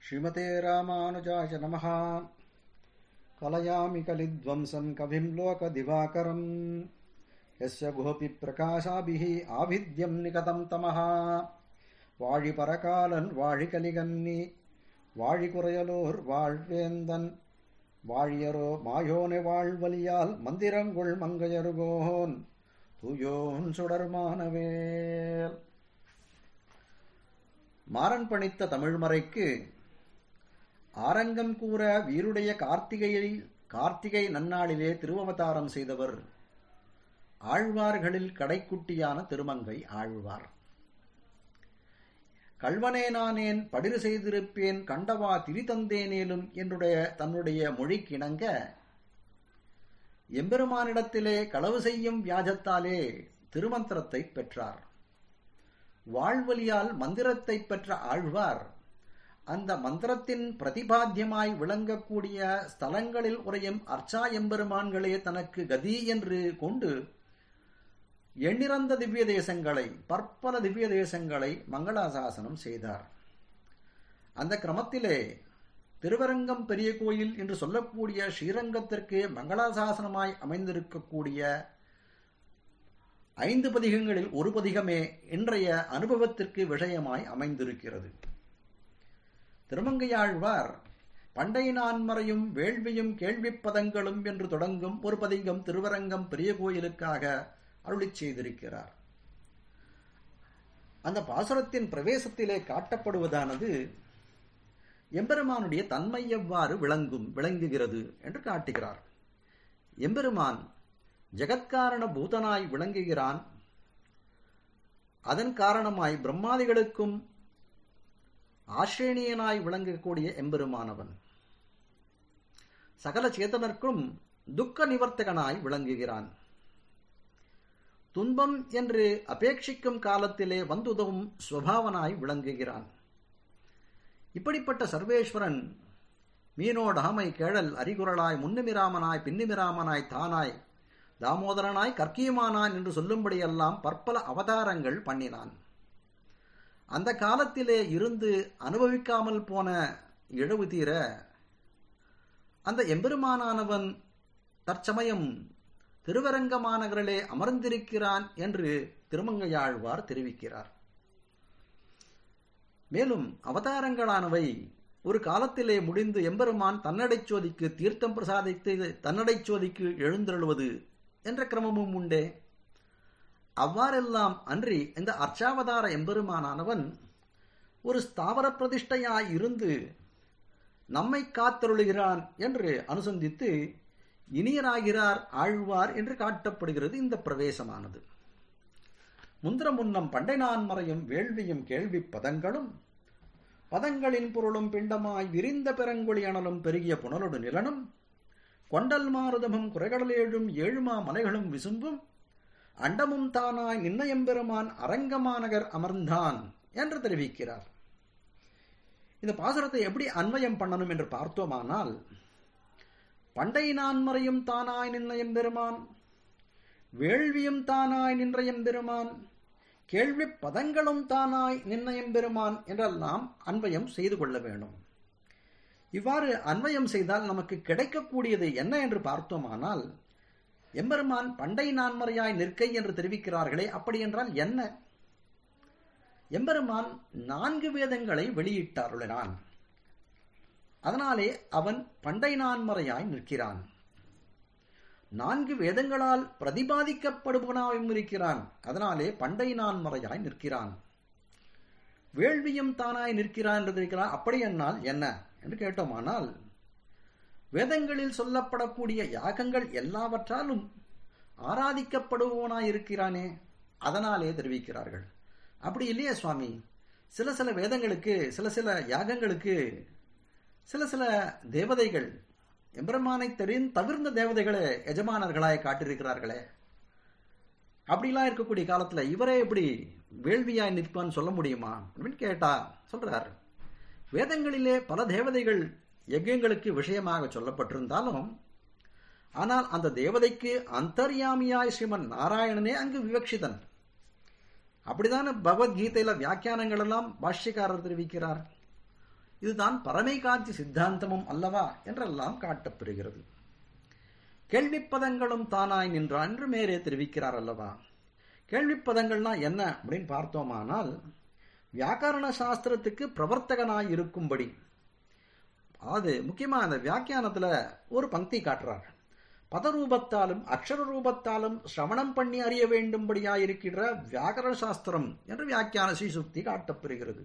श्रीमते रामानुजाय नमः कलयामि कलिध्वंसं कविं लोकदिवाकरम् यस्य गोपि प्रकाशाभिः आभिद्यं निकतं तमः வாழி பரகாலன் வாழி கலிகன்னி வாழி குறையலோர் வாழ்வேந்தன் வாழியரோ மாயோனை வாழ்வலியால் மந்திரங்குள் மங்கையருகோன் தூயோன் சுடர்மானவேல் மாறன் பணித்த தமிழ்மறைக்கு ஆரங்கம் கூற வீருடைய கார்த்திகையில் கார்த்திகை நன்னாளிலே திருவவதாரம் செய்தவர் ஆழ்வார்களில் கடைக்குட்டியான திருமங்கை ஆழ்வார் கல்வனே நானேன் படிறு செய்திருப்பேன் கண்டவா திரிதந்தேனேலும் என்னுடைய தன்னுடைய மொழிக்கிணங்க எம்பெருமானிடத்திலே களவு செய்யும் வியாஜத்தாலே திருமந்திரத்தை பெற்றார் வாழ்வலியால் மந்திரத்தை பெற்ற ஆழ்வார் அந்த மந்திரத்தின் பிரதிபாத்தியமாய் விளங்கக்கூடிய ஸ்தலங்களில் உரையும் அர்ச்சா எம்பெருமான்களே தனக்கு கதி என்று கொண்டு எண்ணிறந்த திவ்ய தேசங்களை பற்பல திவ்ய தேசங்களை மங்களாசாசனம் செய்தார் அந்த கிரமத்திலே திருவரங்கம் பெரிய கோயில் என்று சொல்லக்கூடிய ஸ்ரீரங்கத்திற்கு மங்களாசாசனமாய் அமைந்திருக்கக்கூடிய ஐந்து பதிகங்களில் ஒரு பதிகமே இன்றைய அனுபவத்திற்கு விஷயமாய் அமைந்திருக்கிறது திருமங்கையாழ்வார் பண்டை நான்மறையும் வேள்வியும் கேள்விப்பதங்களும் என்று தொடங்கும் ஒரு பதிகம் திருவரங்கம் பெரிய கோயிலுக்காக அருளி செய்திருக்கிறார் அந்த பாசுரத்தின் பிரவேசத்திலே காட்டப்படுவதானது எம்பெருமானுடைய தன்மை எவ்வாறு விளங்கும் விளங்குகிறது என்று காட்டுகிறார் எம்பெருமான் ஜெகத்காரண பூதனாய் விளங்குகிறான் அதன் காரணமாய் பிரம்மாதிகளுக்கும் ஆசிரேணியனாய் விளங்கக்கூடிய எம்பெருமானவன் சகல சேதனர்க்கும் துக்க நிவர்த்தகனாய் விளங்குகிறான் துன்பம் என்று அபேட்சிக்கும் காலத்திலே வந்துதவும் சுவாவனாய் விளங்குகிறான் இப்படிப்பட்ட சர்வேஸ்வரன் மீனோட அகமை கேழல் அரிகுரலாய் முன்னுமிராமனாய் பின்னுமிராமனாய் தானாய் தாமோதரனாய் கற்கியமானான் என்று சொல்லும்படியெல்லாம் பற்பல அவதாரங்கள் பண்ணினான் அந்த காலத்திலே இருந்து அனுபவிக்காமல் போன இழவு தீர அந்த எம்பெருமானானவன் தற்சமயம் திருவரங்கமாநகரிலே அமர்ந்திருக்கிறான் என்று திருமங்கையாழ்வார் தெரிவிக்கிறார் மேலும் அவதாரங்களானவை ஒரு காலத்திலே முடிந்து எம்பெருமான் தன்னடைச் சோதிக்கு தீர்த்தம் பிரசாதித்து தன்னடைச் சோதிக்கு எழுந்தருள்வது என்ற கிரமமும் உண்டே அவ்வாறெல்லாம் அன்றி இந்த அர்ச்சாவதார எம்பெருமானானவன் ஒரு ஸ்தாவர பிரதிஷ்டையாய் இருந்து நம்மை காத்தருளுகிறான் என்று அனுசந்தித்து இனியராகிறார் ஆழ்வார் என்று காட்டப்படுகிறது இந்த பிரவேசமானது முந்திர முன்னம் பண்டை நான் மறையும் வேள்வியும் கேள்வி பதங்களும் பதங்களின் பொருளும் பிண்டமாய் விரிந்த பெருங்கொழி அனலும் பெருகிய புனலொடு நிலனும் கொண்டல் மாருதமும் குறைகடலேழும் ஏழுமா மலைகளும் விசும்பும் அண்டமும் தானாய் நின்னயம்பெருமான் அரங்கமாநகர் அமர்ந்தான் என்று தெரிவிக்கிறார் இந்த பாசுரத்தை எப்படி அன்வயம் பண்ணணும் என்று பார்த்தோமானால் பண்டை நான்மறையும் தானாய் நின்ற எம்பெருமான் வேள்வியும் தானாய் நின்ற எம்பெருமான் கேள்வி பதங்களும் தானாய் நின்ற எம்பெருமான் என்றெல்லாம் அன்வயம் செய்து கொள்ள வேண்டும் இவ்வாறு அன்வயம் செய்தால் நமக்கு கிடைக்கக்கூடியது என்ன என்று பார்த்தோமானால் எம்பெருமான் பண்டை நான்மறையாய் நிற்கை என்று தெரிவிக்கிறார்களே அப்படி என்றால் என்ன எம்பெருமான் நான்கு வேதங்களை வெளியிட்டாருளினான் அதனாலே அவன் பண்டை நான்மறையாய் நிற்கிறான் நான்கு வேதங்களால் பிரதிபாதிக்கப்படுபவனாயும் இருக்கிறான் அதனாலே பண்டை நான்மறையாய் நிற்கிறான் வேள்வியும் தானாய் நிற்கிறான் என்று இருக்கிறான் அப்படி என்னால் என்ன என்று கேட்டோமானால் வேதங்களில் சொல்லப்படக்கூடிய யாகங்கள் எல்லாவற்றாலும் ஆராதிக்கப்படுபவனாய் இருக்கிறானே அதனாலே தெரிவிக்கிறார்கள் அப்படி இல்லையே சுவாமி சில சில வேதங்களுக்கு சில சில யாகங்களுக்கு சில சில தேவதைகள் எம்பெருமானை தெரிந்து தவிர்ந்த தேவதைகளை எஜமானர்களாய் காட்டியிருக்கிறார்களே அப்படிலாம் இருக்கக்கூடிய காலத்துல இவரே எப்படி வேள்வியாய் நிற்பான்னு சொல்ல முடியுமா அப்படின்னு கேட்டா சொல்றார் வேதங்களிலே பல தேவதைகள் யஜ்யங்களுக்கு விஷயமாக சொல்லப்பட்டிருந்தாலும் ஆனால் அந்த தேவதைக்கு அந்தர்யாமியாய் ஸ்ரீமன் நாராயணனே அங்கு விவக்ஷிதன் அப்படிதானே பகவத்கீதையில வியாக்கியானங்கள் எல்லாம் பாஷ்யக்காரர் தெரிவிக்கிறார் இதுதான் பரமைகாந்தி சித்தாந்தமும் அல்லவா என்றெல்லாம் காட்டப்பெறுகிறது கேள்விப்பதங்களும் தானாய் நின்றான் என்று மேலே தெரிவிக்கிறார் அல்லவா கேள்விப்பதங்கள்னா என்ன அப்படின்னு பார்த்தோமானால் வியாக்கரண சாஸ்திரத்துக்கு பிரவர்த்தகனாய் இருக்கும்படி அது முக்கியமா அந்த வியாக்கியானத்துல ஒரு பங்கி காட்டுறார் பதரூபத்தாலும் அக்ஷர ரூபத்தாலும் சிரவணம் பண்ணி அறிய வேண்டும்படியாக இருக்கின்ற வியாக்கரண சாஸ்திரம் என்று வியாக்கியான ஸ்ரீசுக்தி காட்டப்பெறுகிறது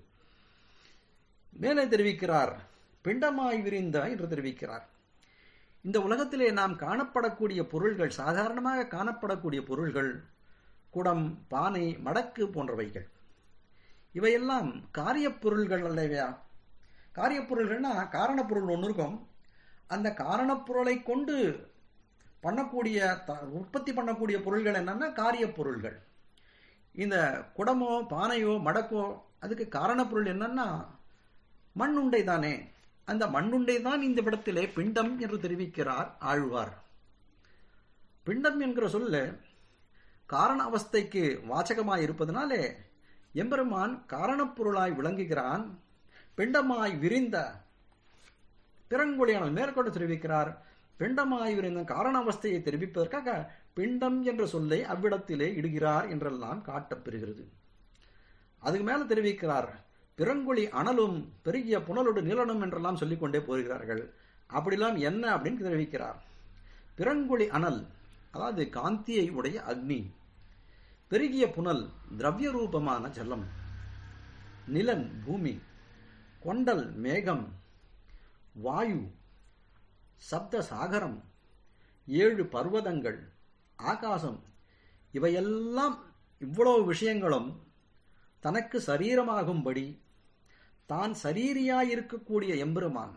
மேலே தெரிவிக்கிறார் பிண்டமாய் விரிந்த என்று தெரிவிக்கிறார் இந்த உலகத்திலே நாம் காணப்படக்கூடிய பொருள்கள் சாதாரணமாக காணப்படக்கூடிய பொருள்கள் குடம் பானை மடக்கு போன்றவைகள் இவையெல்லாம் காரியப் பொருள்கள் அல்லவையா காரியப் பொருள்கள்னா காரணப்பொருள் ஒன்று இருக்கும் அந்த காரணப்பொருளை கொண்டு பண்ணக்கூடிய உற்பத்தி பண்ணக்கூடிய பொருள்கள் என்னன்னா காரியப் பொருள்கள் இந்த குடமோ பானையோ மடக்கோ அதுக்கு காரணப்பொருள் என்னன்னா மண்ணுண்டை தானே அந்த மண்ணுண்டை தான் இந்த இடத்திலே பிண்டம் என்று தெரிவிக்கிறார் ஆழ்வார் பிண்டம் என்கிற சொல்ல காரண அவஸ்தைக்கு வாச்சகமாய் இருப்பதனாலே எம்பெருமான் காரணப்பொருளாய் விளங்குகிறான் பிண்டமாய் விரிந்த பிறங்கொழியானல் மேற்கொண்டு தெரிவிக்கிறார் பிண்டமாய் விரிந்த காரண அவஸ்தையை தெரிவிப்பதற்காக பிண்டம் என்ற சொல்லை அவ்விடத்திலே இடுகிறார் என்றெல்லாம் காட்டப்பெறுகிறது அதுக்கு மேல தெரிவிக்கிறார் பிறங்குழி அனலும் பெருகிய புனலோடு நிலனும் என்றெல்லாம் சொல்லிக்கொண்டே போகிறார்கள் அப்படிலாம் என்ன அப்படின்னு தெரிவிக்கிறார் பிறங்குழி அனல் அதாவது காந்தியை உடைய அக்னி பெருகிய புனல் திரவிய ரூபமான ஜலம் நிலன் பூமி கொண்டல் மேகம் வாயு சப்த சாகரம் ஏழு பர்வதங்கள் ஆகாசம் இவையெல்லாம் இவ்வளவு விஷயங்களும் தனக்கு சரீரமாகும்படி தான் சரீரியாயிருக்கக்கூடிய எம்பெருமான்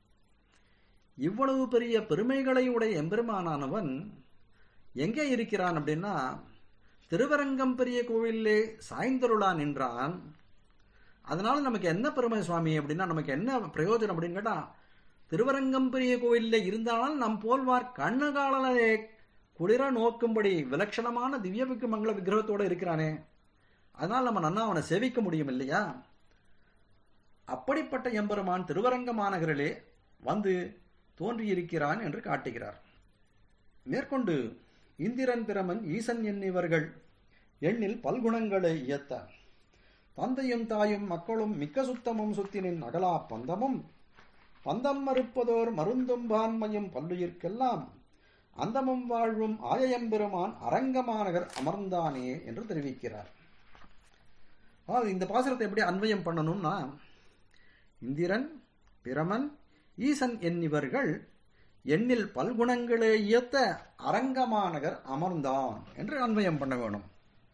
இவ்வளவு பெரிய பெருமைகளை உடைய எம்பெருமானானவன் எங்கே இருக்கிறான் அப்படின்னா திருவரங்கம் பெரிய கோவிலே சாய்ந்தருளா நின்றான் அதனால நமக்கு என்ன பெருமை சுவாமி அப்படின்னா நமக்கு என்ன பிரயோஜனம் அப்படின்னு கேட்டா திருவரங்கம் பெரிய கோவிலில் இருந்தாலும் நம் போல்வார் கண்ணகாலே குளிர நோக்கும்படி விலட்சணமான திவ்ய மங்கள விக்கிரகத்தோடு இருக்கிறானே அதனால் நம்ம நன்னா அவனை சேவிக்க முடியும் இல்லையா அப்படிப்பட்ட எம்பெருமான் திருவரங்க மாநகரிலே வந்து தோன்றியிருக்கிறான் என்று காட்டுகிறார் மேற்கொண்டு இந்திரன் பிரமன் ஈசன் என்னிவர்கள் எண்ணில் பல்குணங்களை இயத்த தந்தையும் தாயும் மக்களும் மிக்க சுத்தமும் சுத்தினின் அகலா பந்தமும் பந்தம் மறுப்பதோர் மருந்தும் பான்மையும் பல்லுயிர்க்கெல்லாம் அந்தமும் வாழ்வும் ஆயம்பெருமான் அரங்கமாநகர் அமர்ந்தானே என்று தெரிவிக்கிறார் அதாவது இந்த பாசுரத்தை எப்படி அன்வயம் பண்ணணும்னா இந்திரன் பிரமன் ஈசன் என்னிவர்கள் எண்ணில் பல்குணங்களே இயத்த அரங்கமாநகர் அமர்ந்தான் என்று அன்வயம் பண்ண வேணும்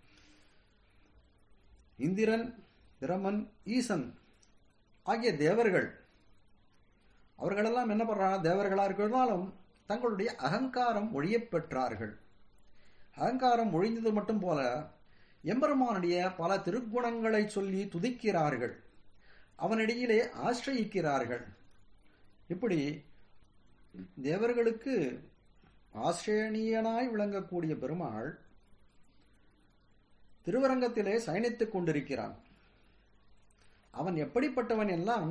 இந்திரன் பிரமன் ஈசன் ஆகிய தேவர்கள் அவர்களெல்லாம் என்ன பண்றாங்க தேவர்களா இருக்கிறதாலும் தங்களுடைய அகங்காரம் ஒழியப் பெற்றார்கள் அகங்காரம் ஒழிந்தது மட்டும் போல எம்பெருமானுடைய பல திருக்குணங்களை சொல்லி துதிக்கிறார்கள் அவனிடையிலே ஆசிரயிக்கிறார்கள் இப்படி தேவர்களுக்கு ஆசிரியனீயனாய் விளங்கக்கூடிய பெருமாள் திருவரங்கத்திலே சயனித்துக் கொண்டிருக்கிறான் அவன் எப்படிப்பட்டவன் எல்லாம்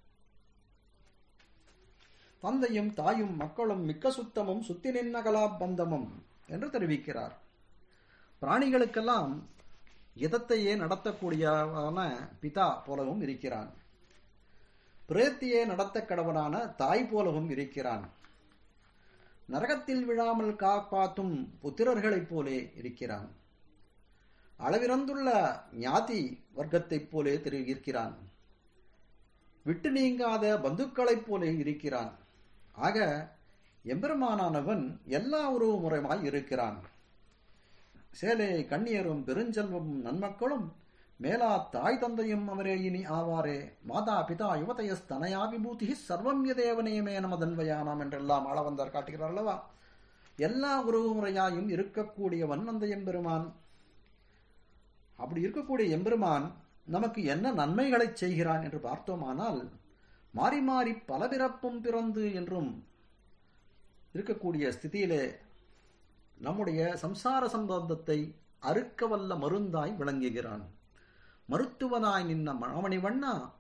தந்தையும் தாயும் மக்களும் மிக்க சுத்தமும் சுத்தி நின்னகலா பந்தமும் என்று தெரிவிக்கிறார் பிராணிகளுக்கெல்லாம் இதத்தையே நடத்தக்கூடியவன பிதா போலவும் இருக்கிறான் பிரேத்தியே நடத்த கடவனான தாய் போலவும் இருக்கிறான் நரகத்தில் விழாமல் காப்பாற்றும் புத்திரர்களைப் போலே இருக்கிறான் அளவிறந்துள்ள ஞாதி வர்க்கத்தைப் போலே திரு இருக்கிறான் விட்டு நீங்காத பந்துக்களைப் போலே இருக்கிறான் ஆக எம்பெருமானானவன் எல்லா உறவு முறைமாய் இருக்கிறான் சேலே கண்ணியரும் பெருஞ்செல்வமும் நன்மக்களும் மேலா தாய் தந்தையும் அவரே இனி ஆவாரே மாதா பிதா யுவதயஸ் தனயா விபூதி சர்வம் யதேவனேமே நமதன்வயானாம் என்றெல்லாம் ஆளவந்தார் காட்டுகிறார் அல்லவா எல்லா உறவு முறையாயும் இருக்கக்கூடியவன் அந்த எம்பெருமான் அப்படி இருக்கக்கூடிய எம்பெருமான் நமக்கு என்ன நன்மைகளை செய்கிறான் என்று பார்த்தோமானால் மாறி மாறி பல பிறப்பும் பிறந்து என்றும் இருக்கக்கூடிய ஸ்திதியிலே நம்முடைய சம்சார சம்பந்தத்தை அறுக்க வல்ல மருந்தாய் விளங்குகிறான் மருத்துவனாய் நின்ன மாமணி வண்ணா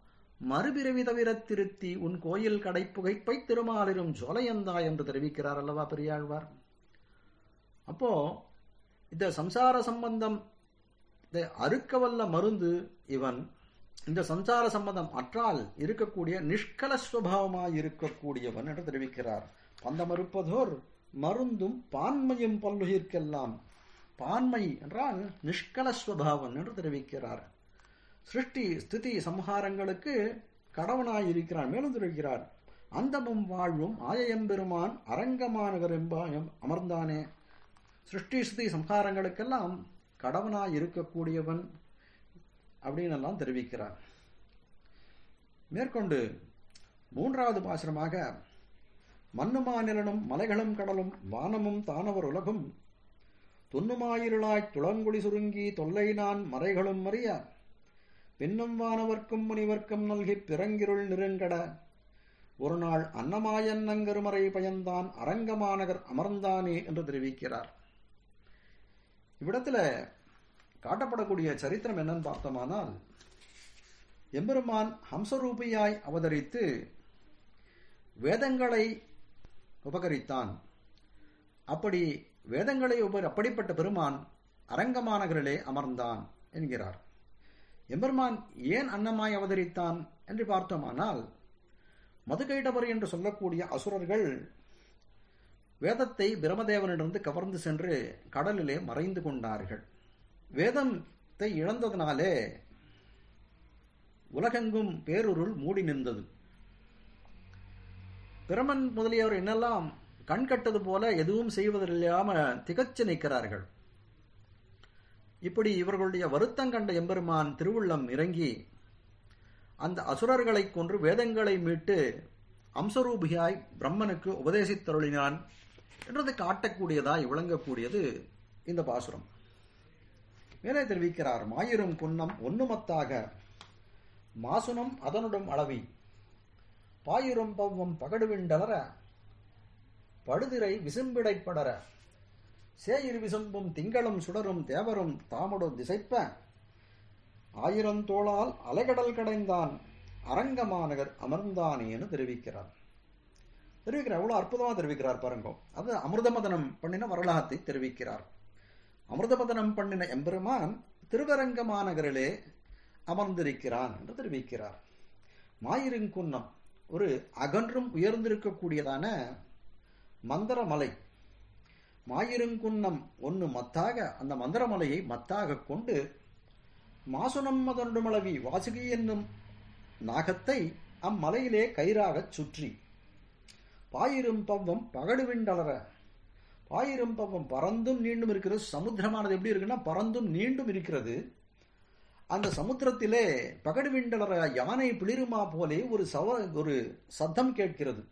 மறுபிறவி தவிர திருத்தி உன் கோயில் கடை புகைப்பை திருமாலிரும் ஜோலையந்தா என்று தெரிவிக்கிறார் அல்லவா பெரியாழ்வார் அப்போ இந்த சம்சார சம்பந்தம் இதை அறுக்க வல்ல மருந்து இவன் இந்த சம்சார சம்பந்தம் அற்றால் இருக்கக்கூடிய நிஷ்கல ஸ்வபாவமாய் இருக்கக்கூடியவன் என்று தெரிவிக்கிறார் பந்தமறுப்பதோர் மருந்தும் பான்மையும் பல்லுயிர்க்கெல்லாம் பான்மை என்றால் நிஷ்கல ஸ்வபாவன் என்று தெரிவிக்கிறார் சிருஷ்டி ஸ்திதி சம்ஹாரங்களுக்கு கடவனாய் இருக்கிறான் மேலும் தெரிவிக்கிறார் அந்தமும் வாழ்வும் ஆயம்பெருமான் அரங்கமானவர் எம்பாயம் அமர்ந்தானே சிருஷ்டி ஸ்திதி சம்ஹாரங்களுக்கெல்லாம் கடவனாய் இருக்கக்கூடியவன் அப்படின்னு எல்லாம் தெரிவிக்கிறார் மேற்கொண்டு மூன்றாவது பாசுரமாக மண்ணுமாநிலனும் மலைகளும் கடலும் வானமும் தானவர் உலகும் துண்ணுமாயிருளாய்த் துளங்குழி சுருங்கி தொல்லை நான் மறைகளும் மறிய பின்னும் வானவர்க்கும் முனிவர்க்கும் நல்கி பிறங்கிருள் நெருங்கட ஒரு நாள் அன்னமாயன் நங்கருமறை பயந்தான் அரங்கமாநகர் அமர்ந்தானே என்று தெரிவிக்கிறார் இவ்விடத்துல காட்டப்படக்கூடிய சரித்திரம் என்னன்னு பார்த்தோமானால் எம்பெருமான் ஹம்சரூபியாய் அவதரித்து வேதங்களை உபகரித்தான் அப்படி வேதங்களை உப அப்படிப்பட்ட பெருமான் அரங்கமாநகரிலே அமர்ந்தான் என்கிறார் எம்பெருமான் ஏன் அன்னமாய் அவதரித்தான் என்று பார்த்தோமானால் மதுகைடவர் என்று சொல்லக்கூடிய அசுரர்கள் வேதத்தை பிரமதேவனிடமிருந்து கவர்ந்து சென்று கடலிலே மறைந்து கொண்டார்கள் வேதத்தை இழந்ததினாலே உலகெங்கும் பேருருள் மூடி நின்றது பிரமன் முதலியவர் என்னெல்லாம் கண் கட்டது போல எதுவும் செய்வதில்லாம திகச்சு நிற்கிறார்கள் இப்படி இவர்களுடைய வருத்தம் கண்ட எம்பெருமான் திருவுள்ளம் இறங்கி அந்த அசுரர்களை கொன்று வேதங்களை மீட்டு அம்சரூபியாய் பிரம்மனுக்கு உபதேசித்தருளினான் என்றது காட்டக்கூடியதாய் விளங்கக்கூடியது இந்த பாசுரம் மேலே தெரிவிக்கிறார் மாயிரும் குன்னம் ஒன்னுமத்தாக மாசுனம் அதனுடன் அளவி பாயிரும் பவ்வம் பகடுவிண்டலர படுதிரை விசும்பிடைப்படர சேயிர் விசும்பும் திங்களும் சுடரும் தேவரும் தாமடு திசைப்ப ஆயிரம் தோளால் அலைகடல் கடைந்தான் அரங்கமாநகர் அமர்ந்தானேன்னு தெரிவிக்கிறார் தெரிவிக்கிறார் அவ்வளவு அற்புதமா தெரிவிக்கிறார் பாருங்க அது அமிர்தமதனம் பண்ணின வரலாற்றை தெரிவிக்கிறார் அமிர்தமதனம் பண்ணின எம்பெருமான் திருவரங்கமாநகரிலே அமர்ந்திருக்கிறான் என்று தெரிவிக்கிறார் மாயிருங்குன்னம் ஒரு அகன்றும் உயர்ந்திருக்கக்கூடியதான மந்திரமலை மாயிருங்குன்னம் ஒன்று மத்தாக அந்த மந்திரமலையை மத்தாக கொண்டு மாசுனம் மதனுமளவி வாசுகி என்னும் நாகத்தை அம்மலையிலே கயிறாகச் சுற்றி பாயிரும் பவ்வம் பகடுவிண்டலர பாயிரும் பவ்வம் பறந்தும் நீண்டும் இருக்கிறது சமுத்திரமானது எப்படி இருக்குன்னா பறந்தும் நீண்டும் இருக்கிறது அந்த சமுத்திரத்திலே பகடுவிண்டலர யானை பிளிருமா போலே ஒரு சவ ஒரு சத்தம் கேட்கிறது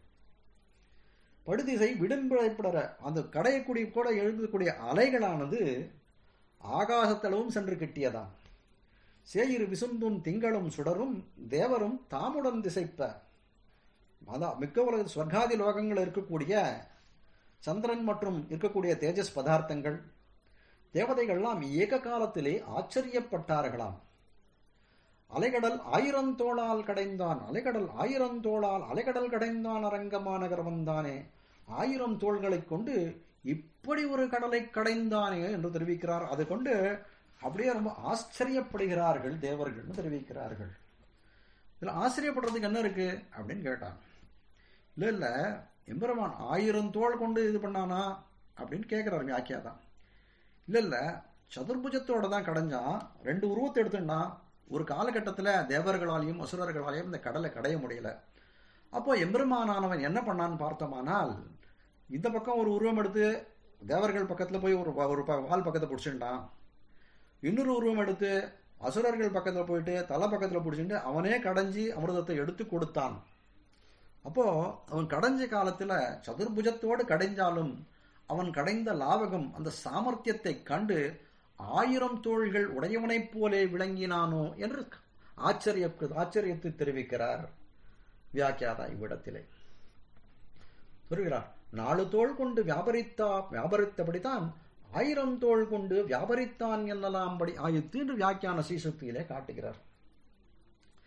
படுதிசை விடும்பிழைப்படற அந்த கடையக்கூடிய கூட எழுதக்கூடிய அலைகளானது ஆகாசத்தளவும் சென்று கிட்டியதாம் சேயிரு விசும்பும் திங்களும் சுடரும் தேவரும் தாமுடன் திசைப்ப அதான் மிக்க உலக ஸ்வர்காதி லோகங்கள் இருக்கக்கூடிய சந்திரன் மற்றும் இருக்கக்கூடிய தேஜஸ் பதார்த்தங்கள் தேவதைகள்லாம் ஏக காலத்திலே ஆச்சரியப்பட்டார்களாம் அலைகடல் ஆயிரம் தோளால் கடைந்தான் அலைகடல் ஆயிரம் தோளால் அலைகடல் கடைந்தான் அரங்கமாநகர் வந்தானே ஆயிரம் தோள்களைக் கொண்டு இப்படி ஒரு கடலை கடைந்தானே என்று தெரிவிக்கிறார் அதை கொண்டு அப்படியே ரொம்ப ஆச்சரியப்படுகிறார்கள் தேவர்கள்னு தெரிவிக்கிறார்கள் இதுல ஆச்சரியப்படுறதுக்கு என்ன இருக்கு அப்படின்னு கேட்டான் இல்ல இல்ல எம்பெருமான் ஆயிரம் தோள் கொண்டு இது பண்ணானா அப்படின்னு கேட்கிறாரு வியாக்கியாதான் இல்ல இல்ல சதுர்புஜத்தோட தான் கடைஞ்சான் ரெண்டு உருவத்தை எடுத்துட்டான் ஒரு காலகட்டத்தில் தேவர்களாலையும் அசுரர்களாலையும் இந்த கடலை கடைய முடியல அப்போ எம்பெருமானானவன் என்ன பண்ணான்னு பார்த்தோமானால் இந்த பக்கம் ஒரு உருவம் எடுத்து தேவர்கள் பக்கத்தில் போய் ஒரு ஒரு வால் பக்கத்தை பிடிச்சிட்டான் இன்னொரு உருவம் எடுத்து அசுரர்கள் பக்கத்தில் போயிட்டு தலை பக்கத்தில் பிடிச்சிட்டு அவனே கடைஞ்சி அமிர்தத்தை எடுத்து கொடுத்தான் அப்போ அவன் கடைஞ்ச காலத்தில் சதுர்புஜத்தோடு கடைஞ்சாலும் அவன் கடைந்த லாவகம் அந்த சாமர்த்தியத்தை கண்டு ஆயிரம் தோள்கள் உடையவனைப் போலே விளங்கினானோ என்று ஆச்சரிய ஆச்சரியத்தை தெரிவிக்கிறார் வியாக்கியாதா இவ்விடத்திலே சொல்கிறார் நாலு தோள் கொண்டு வியாபரித்தா வியாபரித்தபடிதான் ஆயிரம் தோள் கொண்டு வியாபரித்தான் என்னலாம்படி ஆயிற்று என்று வியாக்கியான சீசுக்தியிலே காட்டுகிறார்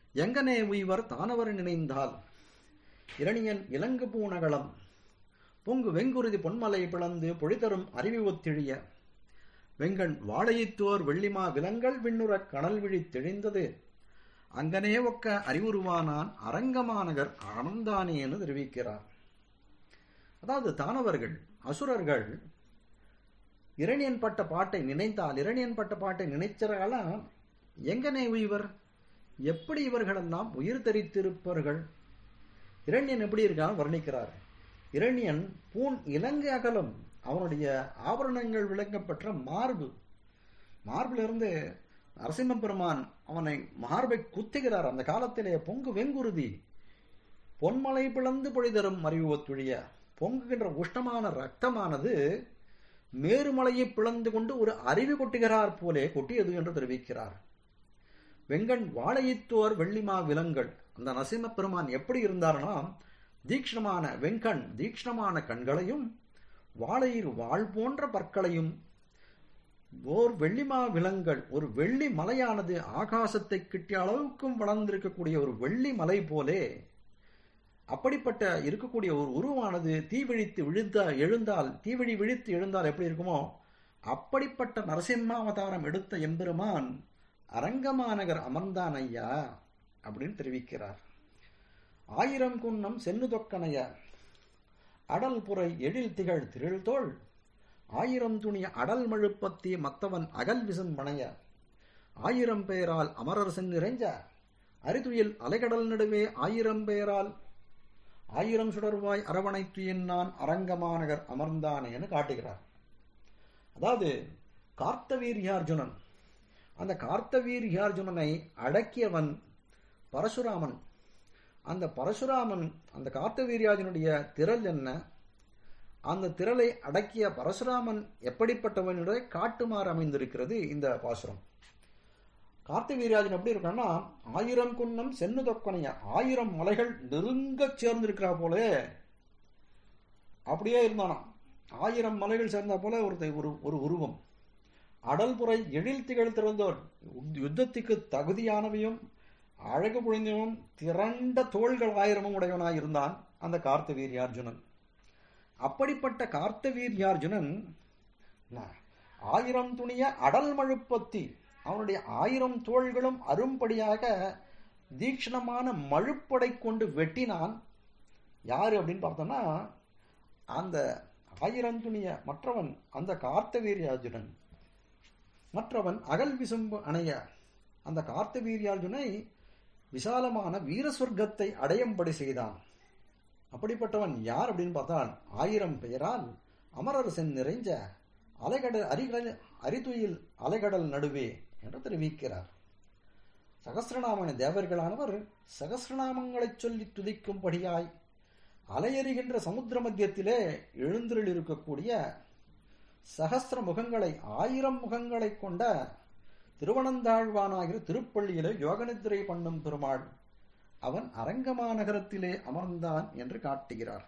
எங்கனே உய்வர் தானவர் நினைந்தால் இரணியன் இலங்கு பூநகலம் பொங்கு வெங்குருதி பொன்மலை பிளந்து பொழிதரும் அருவி ஒத்திழிய வெங்கண் வாழையத்தோர் வெள்ளிமா விலங்கள் விண்ணுறக் கனல் விழி தெளிந்தது அங்கனே ஒக்க அறிவுருவானான் அரங்கமாநகர் ஆனந்தானேன்னு தெரிவிக்கிறார் அதாவது தானவர்கள் அசுரர்கள் இரணியன் பட்ட பாட்டை நினைத்தால் இரணியன் பட்ட பாட்டை நினைச்சாலாம் எங்கனே உய்வர் எப்படி இவர்களெல்லாம் உயிர் தரித்திருப்பார்கள் இரண்யன் எப்படி இருக்கான் வர்ணிக்கிறார் இரண்யன் பூன் இலங்கை அகலம் அவனுடைய ஆபரணங்கள் விளக்கப்பெற்ற மார்பு மார்பிலிருந்து நரசிம்ம பெருமான் அவனை மார்பை குத்துகிறார் அந்த காலத்திலே பொங்கு வெங்குருதி பொன்மலை பிளந்து பொழிதரும் அறிவு ஒத்துழிய பொங்குகின்ற உஷ்ணமான ரத்தமானது மேருமலையை பிளந்து கொண்டு ஒரு அருவி கொட்டுகிறார் போலே கொட்டியது என்று தெரிவிக்கிறார் வெங்கண் வாழையித்தோர் வெள்ளிமா விலங்கள் அந்த நரசிம்ம பெருமான் எப்படி இருந்தார்னா தீக்ஷ்ணமான வெங்கண் தீக்ஷ்ணமான கண்களையும் வாழையில் வாழ் போன்ற பற்களையும் ஓர் வெள்ளிமா விலங்கள் ஒரு வெள்ளி மலையானது ஆகாசத்தை கிட்டிய அளவுக்கும் வளர்ந்திருக்கக்கூடிய ஒரு வெள்ளி மலை போலே அப்படிப்பட்ட இருக்கக்கூடிய ஒரு உருவானது தீவிழித்து விழுந்த எழுந்தால் தீவிழி விழித்து எழுந்தால் எப்படி இருக்குமோ அப்படிப்பட்ட நரசிம்மாவதாரம் எடுத்த எம்பெருமான் அரங்கமாநகர் அமர்ந்தான் ஐயா அப்படின்னு தெரிவிக்கிறார் ஆயிரம் குன்னம் சென்னு தொக்கனைய அடல் புரை எழில் திகழ் திரள்தோள் ஆயிரம் துணிய அடல் மழுப்பத்தி மத்தவன் அகல் விசும் பணைய ஆயிரம் பேரால் அமரர் சென்னிறைஞ்ச அரிதுயில் அலைகடல் நடுவே ஆயிரம் பேரால் ஆயிரம் சுடர்வாய் அரவணைத்து நான் அரங்கமாநகர் அமர்ந்தானேன்னு காட்டுகிறார் அதாவது கார்த்தவீரியார்ஜுனன் அந்த கார்த்தவீரியார்ஜுனனை அடக்கியவன் பரசுராமன் அந்த பரசுராமன் அந்த கார்த்தவீரியார்ஜுனுடைய திரள் என்ன அந்த திரளை அடக்கிய பரசுராமன் எப்படிப்பட்டவனுடைய காட்டுமாறு அமைந்திருக்கிறது இந்த பாசுரம் கார்த்திவீராஜன் எப்படி இருக்கான்னா ஆயிரம் குன்னம் சென்னு தொக்கனைய ஆயிரம் மலைகள் நெருங்க சேர்ந்திருக்கிறா போலே அப்படியே இருந்தானாம் ஆயிரம் மலைகள் சேர்ந்தா போல ஒரு ஒரு ஒரு உருவம் அடல்புறை எழில் திகழ் திறந்தோர் யுத்தத்துக்கு தகுதியானவையும் அழகு பொழிந்தவும் திரண்ட தோள்கள் ஆயிரமும் உடையவனாய் இருந்தான் அந்த கார்த்தவீரியார்ஜுனன் அப்படிப்பட்ட கார்த்தவீரியார்ஜுனன் ஆயிரம் துணிய அடல் மழுப்பத்தி அவனுடைய ஆயிரம் தோள்களும் அரும்படியாக தீக்ஷணமான மழுப்படை கொண்டு வெட்டினான் யாரு அப்படின்னு பார்த்தோம்னா அந்த ஆயிரம் துணிய மற்றவன் அந்த கார்த்தவீரியார்ஜுனன் மற்றவன் அகல் விசும்பு அணைய அந்த கார்த்தவீரியார்ஜுனை விசாலமான வீர சொர்க்கத்தை அடையும்படி செய்தான் அப்படிப்பட்டவன் யார் அப்படின்னு பார்த்தான் ஆயிரம் பெயரால் அமரர் சென் நிறைஞ்ச அலைகடல் அரிகடல் அரிதுயில் அலைகடல் நடுவே என்று தெரிவிக்கிறார் சகசிரநாமன தேவர்களானவர் சகசிரநாமங்களைச் சொல்லி துதிக்கும்படியாய் அலையறிகின்ற சமுத்திர மத்தியத்திலே எழுந்திரில் இருக்கக்கூடிய சகசிர முகங்களை ஆயிரம் முகங்களை கொண்ட திருவனந்தாழ்வானாகிற திருப்பள்ளியிலே யோகநித்திரை பண்ணும் பெருமாள் அவன் அரங்கமாநகரத்திலே அமர்ந்தான் என்று காட்டுகிறார்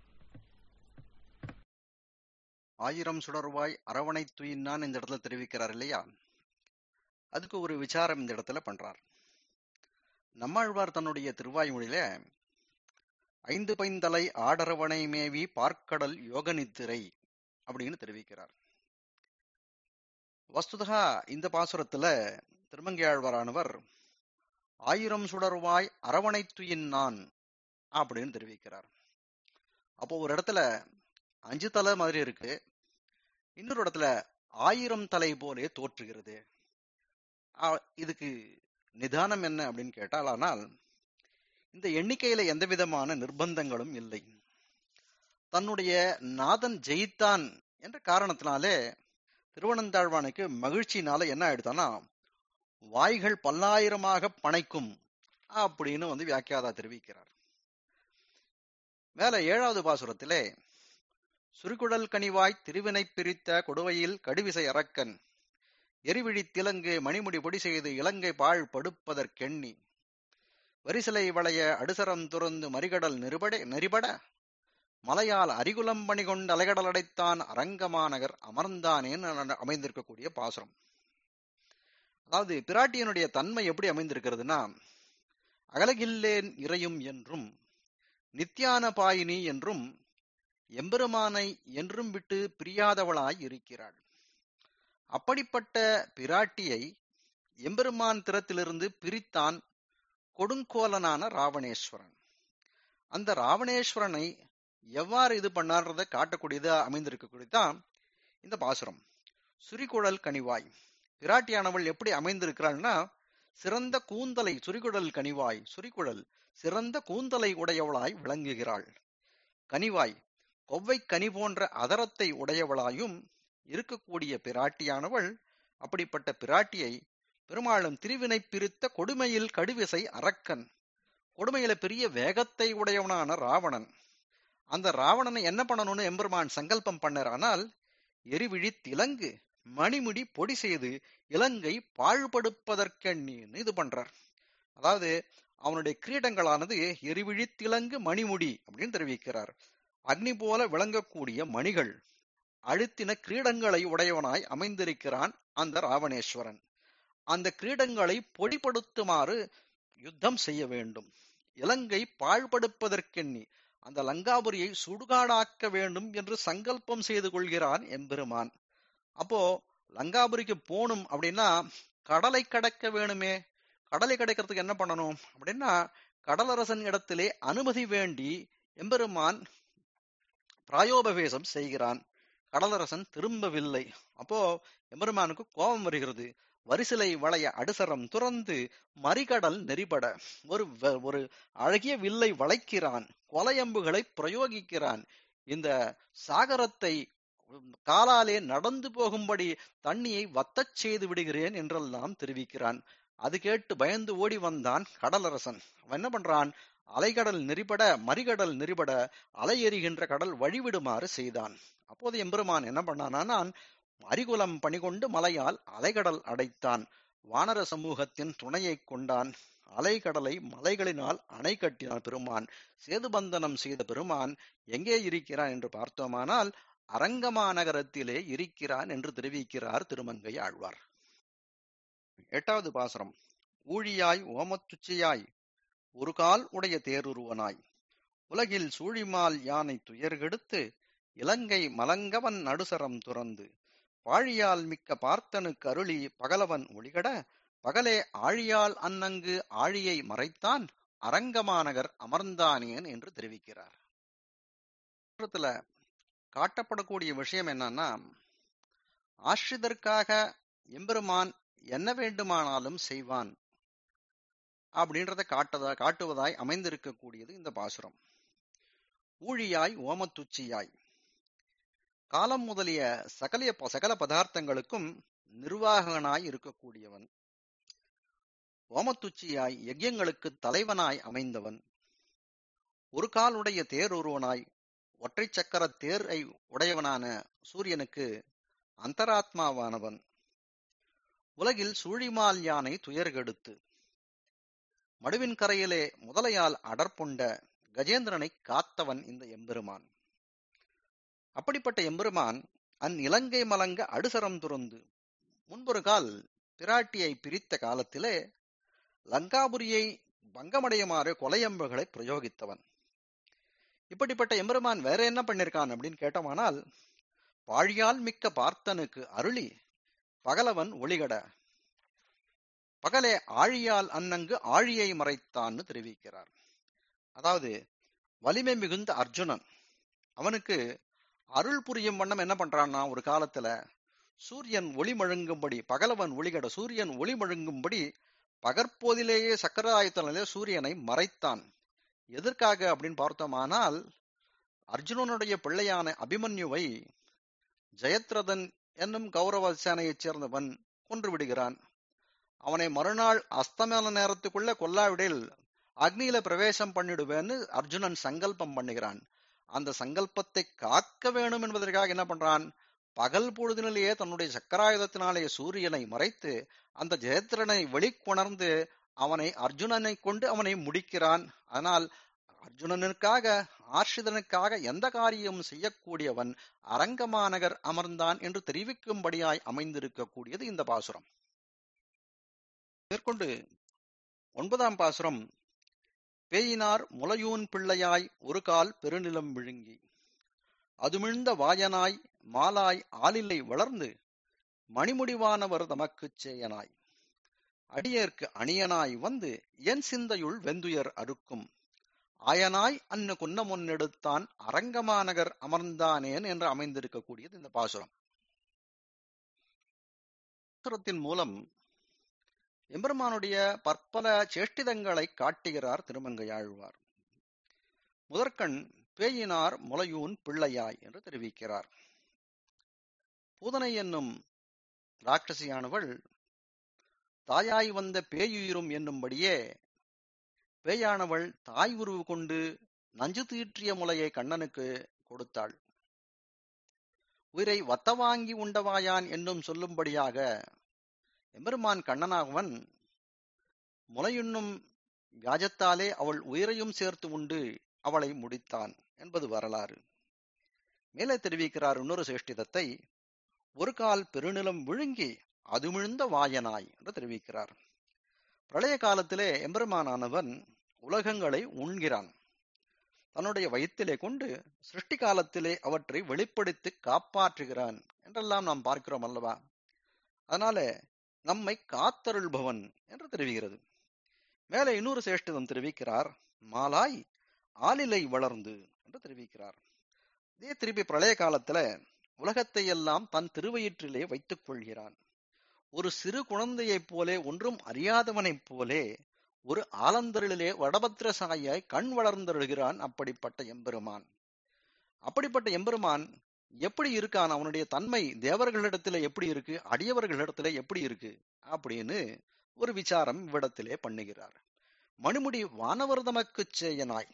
ஆயிரம் சுடர்வாய் அரவணை துயின்னான் இந்த இடத்துல தெரிவிக்கிறார் இல்லையா அதுக்கு ஒரு விசாரம் இந்த இடத்துல பண்றார் நம்மாழ்வார் தன்னுடைய திருவாய்மொழியில ஐந்து பைந்தலை ஆடரவணை மேவி பார்க்கடல் யோக நித்திரை அப்படின்னு தெரிவிக்கிறார் வஸ்துதா இந்த பாசுரத்துல திருமங்கையாழ்வாரானவர் ஆயிரம் சுடர்வாய் அரவணைத்துயின் நான் அப்படின்னு தெரிவிக்கிறார் அப்போ ஒரு இடத்துல அஞ்சு தலை மாதிரி இருக்கு இன்னொரு இடத்துல ஆயிரம் தலை போலே தோற்றுகிறது இதுக்கு நிதானம் என்ன அப்படின்னு கேட்டால் ஆனால் இந்த எண்ணிக்கையில எந்த விதமான நிர்பந்தங்களும் இல்லை தன்னுடைய நாதன் ஜெயித்தான் என்ற காரணத்தினாலே திருவனந்தாழ்வானுக்கு மகிழ்ச்சினால என்ன ஆயிடுத்தானா வாய்கள் பல்லாயிரமாக பனைக்கும் அப்படின்னு வந்து வியாக்கியாதா தெரிவிக்கிறார் மேல ஏழாவது பாசுரத்திலே சுருக்குடல் கனிவாய் திருவினை பிரித்த கொடுவையில் கடுவிசை அரக்கன் எரிவிழி திலங்கு மணிமுடி பொடி செய்து இலங்கை பாழ் படுப்பதற்கெண்ணி வரிசிலை வளைய அடுசரம் துறந்து மறிகடல் நெருபட நெறிபட மலையால் அரிகுலம் பணி கொண்டு அலைகடல் அடைத்தான் அரங்கமாநகர் அமர்ந்தானேன்னு அமைந்திருக்கக்கூடிய பாசுரம் அதாவது பிராட்டியனுடைய தன்மை எப்படி அமைந்திருக்கிறதுனா அகலகில்லேன் இறையும் என்றும் நித்யான பாயினி என்றும் எம்பெருமானை என்றும் விட்டு பிரியாதவளாய் இருக்கிறாள் அப்படிப்பட்ட பிராட்டியை எம்பெருமான் திறத்திலிருந்து பிரித்தான் கொடுங்கோலனான ராவணேஸ்வரன் அந்த ராவணேஸ்வரனை எவ்வாறு இது பண்ணான்றத காட்டக்கூடியதா அமைந்திருக்கக்கூடியதான் இந்த பாசுரம் சுரிகுழல் கனிவாய் பிராட்டியானவள் எப்படி அமைந்திருக்கிறாள்னா சிறந்த கூந்தலை சுரிகுழல் கனிவாய் சுரிகுழல் சிறந்த கூந்தலை உடையவளாய் விளங்குகிறாள் கனிவாய் கொவ்வை கனி போன்ற அதரத்தை உடையவளாயும் இருக்கக்கூடிய பிராட்டியானவள் அப்படிப்பட்ட பிராட்டியை பெருமாளும் திருவினை பிரித்த கொடுமையில் கடுவிசை அரக்கன் கொடுமையில பெரிய வேகத்தை உடையவனான ராவணன் அந்த ராவணனை என்ன பண்ணணும்னு எம்பெருமான் சங்கல்பம் பண்ணறானால் எரிவிழி திலங்கு மணிமுடி பொடி செய்து இலங்கை பாழ்படுப்பதற்கண்ணின்னு இது பண்றார் அதாவது அவனுடைய கிரீடங்களானது எரிவிழி திலங்கு மணிமுடி அப்படின்னு தெரிவிக்கிறார் அக்னி போல விளங்கக்கூடிய மணிகள் அழுத்தின கிரீடங்களை உடையவனாய் அமைந்திருக்கிறான் அந்த ராவணேஸ்வரன் அந்த கிரீடங்களை பொடிப்படுத்துமாறு யுத்தம் செய்ய வேண்டும் இலங்கை பாழ்படுப்பதற்கெண்ணி அந்த லங்காபுரியை சுடுகாடாக்க வேண்டும் என்று சங்கல்பம் செய்து கொள்கிறான் எம்பெருமான் அப்போ லங்காபுரிக்கு போகணும் அப்படின்னா கடலை கடக்க வேணுமே கடலை கடக்கிறதுக்கு என்ன பண்ணணும் அப்படின்னா கடலரசன் இடத்திலே அனுமதி வேண்டி எம்பெருமான் பிராயோபவேசம் செய்கிறான் கடலரசன் திரும்பவில்லை அப்போ எம்பெருமானுக்கு கோபம் வருகிறது வரிசிலை வளைய அடுசரம் துறந்து மறிகடல் நெறிபட ஒரு ஒரு அழகிய வில்லை வளைக்கிறான் கொலையம்புகளை பிரயோகிக்கிறான் இந்த சாகரத்தை காலாலே நடந்து போகும்படி தண்ணியை வத்தச் செய்து விடுகிறேன் என்றெல்லாம் தெரிவிக்கிறான் அது கேட்டு பயந்து ஓடி வந்தான் கடலரசன் அவன் என்ன பண்றான் அலைகடல் நெறிபட மறிகடல் நெறிபட அலை எறிகின்ற கடல் வழிவிடுமாறு செய்தான் அப்போது எம்பெருமான் என்ன பண்ணானான் அரிகுலம் பணிகொண்டு மலையால் அலைகடல் அடைத்தான் வானர சமூகத்தின் துணையைக் கொண்டான் அலைகடலை மலைகளினால் அணை கட்டினான் பெருமான் சேதுபந்தனம் செய்த பெருமான் எங்கே இருக்கிறான் என்று பார்த்தோமானால் அரங்கமா நகரத்திலே இருக்கிறான் என்று தெரிவிக்கிறார் திருமங்கை ஆழ்வார் எட்டாவது பாசரம் ஊழியாய் ஓமத்துச்சியாய் ஒரு கால் உடைய தேருருவனாய் உலகில் சூழிமால் யானை துயர்கெடுத்து இலங்கை மலங்கவன் நடுசரம் துறந்து வாழியால் மிக்க பார்த்தனுக்கு அருளி பகலவன் ஒளிகட பகலே ஆழியால் அன்னங்கு ஆழியை மறைத்தான் அரங்கமாநகர் அமர்ந்தானேன் என்று தெரிவிக்கிறார் காட்டப்படக்கூடிய விஷயம் என்னன்னா ஆசிரிதற்காக எம்பெருமான் என்ன வேண்டுமானாலும் செய்வான் அப்படின்றத காட்டதா காட்டுவதாய் அமைந்திருக்கக்கூடியது இந்த பாசுரம் ஊழியாய் ஓமத்துச்சியாய் காலம் முதலிய சகலிய சகல பதார்த்தங்களுக்கும் நிர்வாகனாய் இருக்கக்கூடியவன் ஓமத்துச்சியாய் யஜ்யங்களுக்கு தலைவனாய் அமைந்தவன் ஒரு காலுடைய தேர் ஒருவனாய் ஒற்றை சக்கர தேரை உடையவனான சூரியனுக்கு அந்தராத்மாவானவன் உலகில் சூழிமால் யானை துயர்கெடுத்து மடுவின் கரையிலே முதலையால் அடர்புண்ட கஜேந்திரனை காத்தவன் இந்த எம்பெருமான் அப்படிப்பட்ட எம்பெருமான் அந் இலங்கை மலங்க அடுசரம் துறந்து முன்பொரு கால் பிராட்டியை பிரித்த காலத்திலே லங்காபுரியை பங்கமடையுமாறு கொலையம்புகளை பிரயோகித்தவன் இப்படிப்பட்ட எம்பெருமான் வேற என்ன பண்ணிருக்கான் அப்படின்னு கேட்டோமானால் பாழியால் மிக்க பார்த்தனுக்கு அருளி பகலவன் ஒளிகட பகலே ஆழியால் அன்னங்கு ஆழியை மறைத்தான்னு தெரிவிக்கிறார் அதாவது வலிமை மிகுந்த அர்ஜுனன் அவனுக்கு அருள் புரியும் வண்ணம் என்ன பண்றான்னா ஒரு காலத்துல சூரியன் ஒளி மழுங்கும்படி பகலவன் ஒளிகட சூரியன் ஒளி மழுங்கும்படி பகற்போதிலேயே சக்கராயுத்தனிலே சூரியனை மறைத்தான் எதற்காக அப்படின்னு பார்த்தோமானால் அர்ஜுனனுடைய பிள்ளையான அபிமன்யுவை ஜெயத்ரதன் என்னும் கௌரவ சேனையைச் சேர்ந்தவன் கொன்று விடுகிறான் அவனை மறுநாள் அஸ்தமன நேரத்துக்குள்ள கொல்லாவிடில் அக்னியில பிரவேசம் பண்ணிடுவேன்னு அர்ஜுனன் சங்கல்பம் பண்ணுகிறான் அந்த சங்கல்பத்தை காக்க வேணும் என்பதற்காக என்ன பண்றான் பகல் பொழுதினிலேயே தன்னுடைய சக்கராயுதத்தினாலே சூரியனை மறைத்து அந்த ஜெயத்ரனை வெளிக்கொணர்ந்து அவனை அர்ஜுனனை கொண்டு அவனை முடிக்கிறான் ஆனால் அர்ஜுனனுக்காக ஆர்ஷிதனுக்காக எந்த காரியம் செய்யக்கூடியவன் அரங்கமாநகர் அமர்ந்தான் என்று தெரிவிக்கும்படியாய் அமைந்திருக்கக்கூடியது இந்த பாசுரம் மேற்கொண்டு ஒன்பதாம் பாசுரம் பேயினார் முலையூன் பிள்ளையாய் ஒரு கால் பெருநிலம் விழுங்கி அதுமிழ்ந்த வாயனாய் மாலாய் ஆலிலை வளர்ந்து மணிமுடிவானவர் தமக்குச் சேயனாய் அடியேற்கு அணியனாய் வந்து என் சிந்தையுள் வெந்துயர் அறுக்கும் ஆயனாய் அன்னு குன்னமொன்னெடுத்தான் அரங்கமாநகர் அமர்ந்தானேன் என்று அமைந்திருக்கக்கூடியது இந்த பாசுரம் பாசுரத்தின் மூலம் எம்பெருமானுடைய பற்பல சேஷ்டிதங்களை காட்டுகிறார் திருமங்கையாழ்வார் முதற்கண் பேயினார் முலையூன் பிள்ளையாய் என்று தெரிவிக்கிறார் பூதனை என்னும் ராட்சசியானவள் தாயாய் வந்த பேயுயிரும் என்னும்படியே பேயானவள் தாய் உருவு கொண்டு நஞ்சு தீற்றிய முலையை கண்ணனுக்கு கொடுத்தாள் உயிரை வத்த வாங்கி உண்டவாயான் என்னும் சொல்லும்படியாக எம்பெருமான் கண்ணனாகவன் முலையுண்ணும் வியாஜத்தாலே அவள் உயிரையும் சேர்த்து உண்டு அவளை முடித்தான் என்பது வரலாறு மேலே தெரிவிக்கிறார் இன்னொரு சேஷ்டிதத்தை ஒரு கால் பெருநிலம் விழுங்கி அதுமிழ்ந்த வாயனாய் என்று தெரிவிக்கிறார் பிரளய காலத்திலே எம்பெருமானானவன் உலகங்களை உண்கிறான் தன்னுடைய வயிற்றிலே கொண்டு சிருஷ்டி காலத்திலே அவற்றை வெளிப்படுத்தி காப்பாற்றுகிறான் என்றெல்லாம் நாம் பார்க்கிறோம் அல்லவா அதனால நம்மை காத்தருள்பவன் என்று தெரிவிக்கிறது மேலே இன்னொரு சேஷ்டிதம் தெரிவிக்கிறார் மாலாய் ஆலிலை வளர்ந்து என்று தெரிவிக்கிறார் இதே திருப்பி பிரளய காலத்துல உலகத்தை எல்லாம் தன் திருவயிற்றிலே வைத்துக் கொள்கிறான் ஒரு சிறு குழந்தையைப் போலே ஒன்றும் அறியாதவனைப் போலே ஒரு ஆலந்தரிலே வடபத்திர சாயாய் கண் வளர்ந்தருகிறான் அப்படிப்பட்ட எம்பெருமான் அப்படிப்பட்ட எம்பெருமான் எப்படி இருக்கான் அவனுடைய தன்மை தேவர்களிடத்துல எப்படி இருக்கு அடியவர்களிடத்துல எப்படி இருக்கு அப்படின்னு ஒரு விசாரம் இவ்விடத்திலே பண்ணுகிறார் மணிமுடி வானவர் தமக்கு சேயனாய்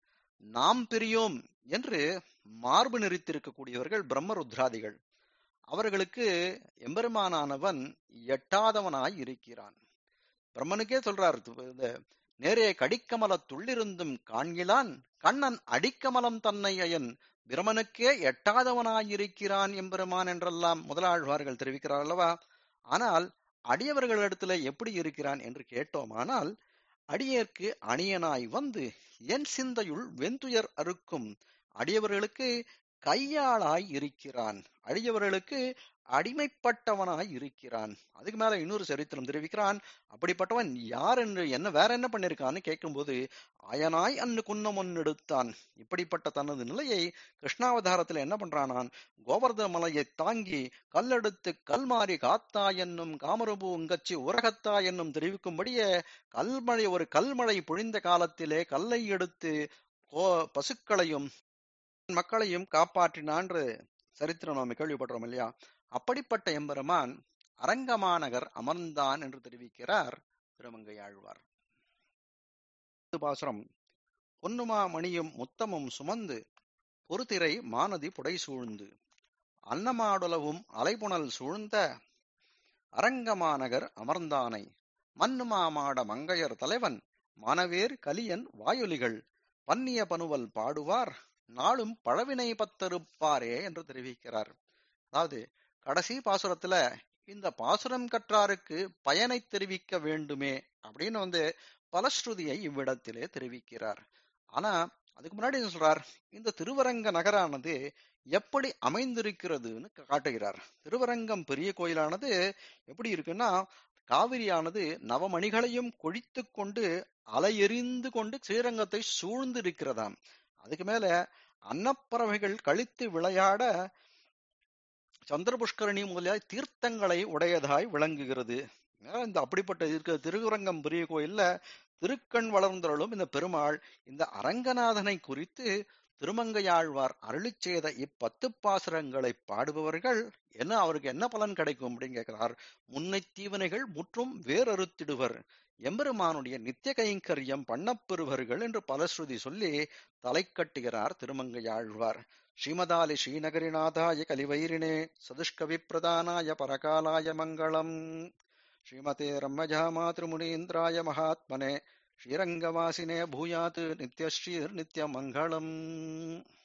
நாம் பிரியோம் என்று மார்பு நெறித்திருக்கக்கூடியவர்கள் பிரம்மருத்ராதிகள் அவர்களுக்கு எம்பெருமானானவன் எட்டாதவனாய் இருக்கிறான் பிரம்மனுக்கே சொல்றார் இந்த நேரே கடிக்கமல துள்ளிருந்தும் காண்கிலான் கண்ணன் அடிக்கமலம் தன்னை அயன் பிரமனுக்கே எட்டாதவனாயிருக்கிறான் எம்பெருமான் என்றெல்லாம் முதலாழ்வார்கள் தெரிவிக்கிறார் அல்லவா ஆனால் அடியவர்களிடத்துல எப்படி இருக்கிறான் என்று கேட்டோமானால் அடியேற்கு அணியனாய் வந்து என் சிந்தையுள் வெந்துயர் அறுக்கும் அடியவர்களுக்கு கையாளாய் இருக்கிறான் அடியவர்களுக்கு அடிமைப்பட்டவனாய் இருக்கிறான் அதுக்கு மேல இன்னொரு சரித்திரம் தெரிவிக்கிறான் அப்படிப்பட்டவன் யார் என்று என்ன வேற என்ன பண்ணிருக்கான்னு கேட்கும்போது ஆயனாய் அன்னு குன்னம் ஒன்னு எடுத்தான் இப்படிப்பட்ட தனது நிலையை கிருஷ்ணாவதாரத்துல என்ன பண்றானான் கோவர்தன மலையை தாங்கி கல்லெடுத்து கல்மாறி காத்தா என்னும் காமரபு உங்கச்சி உரகத்தா என்னும் தெரிவிக்கும்படியே கல்மழை ஒரு கல்மழை பொழிந்த காலத்திலே கல்லை எடுத்து பசுக்களையும் மக்களையும் காப்பாற்றினான்று சரித்திரம் நாம் கேள்விப்படுறோம் இல்லையா அப்படிப்பட்ட எம்பெருமான் அரங்கமாநகர் அமர்ந்தான் என்று தெரிவிக்கிறார் திருமங்கை ஆழ்வார் பாசுரம் பொன்னுமா மணியும் முத்தமும் சுமந்து பொறுத்திரை மானதி புடை சூழ்ந்து அன்னமாடுலவும் அலைபுணல் சூழ்ந்த அரங்கமாநகர் அமர்ந்தானை மன்னுமாமாட மங்கையர் தலைவன் மானவேர் கலியன் வாயொலிகள் பன்னிய பனுவல் பாடுவார் நாளும் பழவினை பத்தருப்பாரே என்று தெரிவிக்கிறார் அதாவது கடைசி பாசுரத்துல இந்த பாசுரம் கற்றாருக்கு பயனை தெரிவிக்க வேண்டுமே அப்படின்னு வந்து பலஸ்ருதியை இவ்விடத்திலே தெரிவிக்கிறார் ஆனா அதுக்கு முன்னாடி என்ன சொல்றார் இந்த திருவரங்க நகரானது எப்படி அமைந்திருக்கிறதுன்னு காட்டுகிறார் திருவரங்கம் பெரிய கோயிலானது எப்படி இருக்குன்னா காவிரியானது நவமணிகளையும் கொழித்து கொண்டு அலையெறிந்து கொண்டு ஸ்ரீரங்கத்தை சூழ்ந்து இருக்கிறதாம் அதுக்கு மேல அன்னப்பறவைகள் கழித்து விளையாட சந்திரபுஷ்கரணி முதலிய தீர்த்தங்களை உடையதாய் விளங்குகிறது இந்த அப்படிப்பட்ட இருக்கிற திருவரங்கம் பெரிய கோயில்ல திருக்கண் வளர்ந்தருளும் இந்த பெருமாள் இந்த அரங்கநாதனை குறித்து திருமங்கையாழ்வார் அருளி செய்த இப்பத்து பாசுரங்களை பாடுபவர்கள் என்ன அவருக்கு என்ன பலன் கிடைக்கும் அப்படின்னு கேட்கிறார் முன்னை தீவனைகள் முற்றும் வேறறுத்திடுவர் எம்பெருமானுடைய நித்திய கைங்கரியம் பண்ணப்பெறுவர்கள் என்று பலஸ்ருதி சொல்லி தலை கட்டுகிறார் திருமங்கையாழ்வார் ஸ்ரீமதாலி ஸ்ரீநகரிநாதாய கலிவைரிணே சதுஷ்கவி பிரதானாய பரகாலாய மங்களம் ஸ்ரீமதே ரம்மஜா மாத்ருமுனீந்திராய மகாத்மனே ஸ்ரீரங்கவாசினே பூயாத் நித்யஸ்ரீர் நித்யமங்களம்